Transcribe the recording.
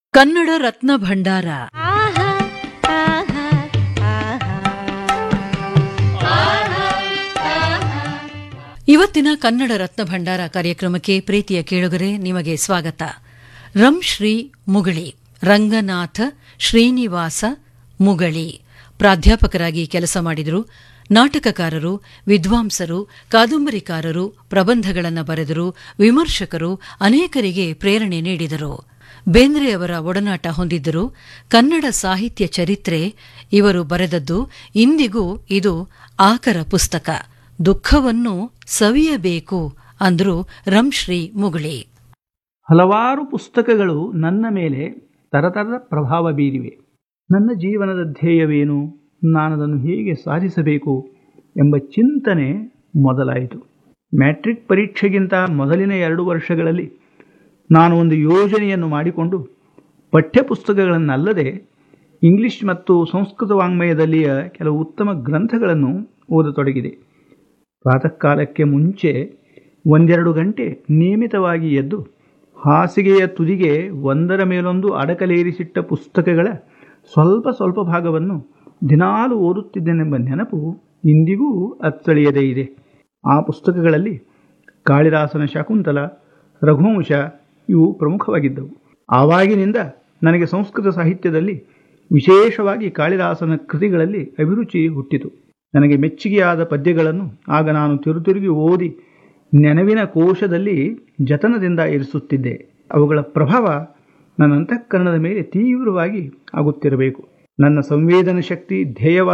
ಕನ್ನಡ ರತ್ನ ಭಂಡಾರ ಆಹಾ ಆಹಾ ಆಹಾ ಇವತ್ತಿನ ಕನ್ನಡ ರತ್ನ ಭಂಡಾರ ಕಾರ್ಯಕ್ರಮಕ್ಕೆ ಪ್ರೀತಿಯ ಕೇಳುಗರೆ ನಿಮಗೆ ಸ್ವಾಗತ ರಂ ಶ್ರೀ ಮುಗಳಿ ರಂಗನಾಥ ಶ್ರೀನಿವಾಸ ಮುಗಳಿ ಪ್ರಾಧ್ಯಾಪಕರಾಗಿ ಕೆಲಸ ಮಾಡಿದರು ನಾಟಕಕಾರರು ವಿದ್ವಾಂಸರು ಕಾದಂಬರಿಕಾರರು ಪ್ರಬಂಧಗಳನ್ನು ಬರೆದರು ವಿಮರ್ಶಕರು ಅನೇಕರಿಗೆ ಪ್ರೇರಣೆ ನೀಡಿದರು ಬೇಂದ್ರೆಯವರ ಒಡನಾಟ ಹೊಂದಿದ್ದರು ಕನ್ನಡ ಸಾಹಿತ್ಯ ಚರಿತ್ರೆ ಇವರು ಬರೆದದ್ದು ಇಂದಿಗೂ ಇದು ಆಕರ ಪುಸ್ತಕ ದುಃಖವನ್ನು ಸವಿಯಬೇಕು ಅಂದ್ರು ರಂಶ್ರೀ ಮುಗಳಿ ಹಲವಾರು ಪುಸ್ತಕಗಳು ನನ್ನ ಮೇಲೆ ತರತರದ ಪ್ರಭಾವ ಬೀರಿವೆ ನನ್ನ ಜೀವನದ ಧ್ಯೇಯವೇನು ನಾನದನ್ನು ಹೇಗೆ ಸಾಧಿಸಬೇಕು ಎಂಬ ಚಿಂತನೆ ಮೊದಲಾಯಿತು ಮ್ಯಾಟ್ರಿಕ್ ಪರೀಕ್ಷೆಗಿಂತ ಮೊದಲಿನ ಎರಡು ವರ್ಷಗಳಲ್ಲಿ ನಾನು ಒಂದು ಯೋಜನೆಯನ್ನು ಮಾಡಿಕೊಂಡು ಪಠ್ಯಪುಸ್ತಕಗಳನ್ನಲ್ಲದೆ ಇಂಗ್ಲಿಷ್ ಮತ್ತು ಸಂಸ್ಕೃತ ವಾಂಗ್ಮಯದಲ್ಲಿಯ ಕೆಲವು ಉತ್ತಮ ಗ್ರಂಥಗಳನ್ನು ಓದತೊಡಗಿದೆ ಪ್ರಾತಃ ಕಾಲಕ್ಕೆ ಮುಂಚೆ ಒಂದೆರಡು ಗಂಟೆ ನಿಯಮಿತವಾಗಿ ಎದ್ದು ಹಾಸಿಗೆಯ ತುದಿಗೆ ಒಂದರ ಮೇಲೊಂದು ಅಡಕಲೇರಿಸಿಟ್ಟ ಪುಸ್ತಕಗಳ ಸ್ವಲ್ಪ ಸ್ವಲ್ಪ ಭಾಗವನ್ನು ದಿನಾಲು ಓದುತ್ತಿದ್ದೇನೆಂಬ ನೆನಪು ಇಂದಿಗೂ ಅಚ್ಚಳಿಯದೇ ಇದೆ ಆ ಪುಸ್ತಕಗಳಲ್ಲಿ ಕಾಳಿದಾಸನ ಶಕುಂತಲ ರಘುವಂಶ ಇವು ಪ್ರಮುಖವಾಗಿದ್ದವು ಆವಾಗಿನಿಂದ ನನಗೆ ಸಂಸ್ಕೃತ ಸಾಹಿತ್ಯದಲ್ಲಿ ವಿಶೇಷವಾಗಿ ಕಾಳಿದಾಸನ ಕೃತಿಗಳಲ್ಲಿ ಅಭಿರುಚಿ ಹುಟ್ಟಿತು ನನಗೆ ಮೆಚ್ಚುಗೆಯಾದ ಪದ್ಯಗಳನ್ನು ಆಗ ನಾನು ತಿರುತಿರುಗಿ ಓದಿ ನೆನವಿನ ಕೋಶದಲ್ಲಿ ಜತನದಿಂದ ಇರಿಸುತ್ತಿದ್ದೆ ಅವುಗಳ ಪ್ರಭಾವ ನನ್ನ ಅಂತಃಕರಣದ ಮೇಲೆ ತೀವ್ರವಾಗಿ ಆಗುತ್ತಿರಬೇಕು ನನ್ನ ಸಂವೇದನ ಶಕ್ತಿ ಧ್ಯೇಯವಾದ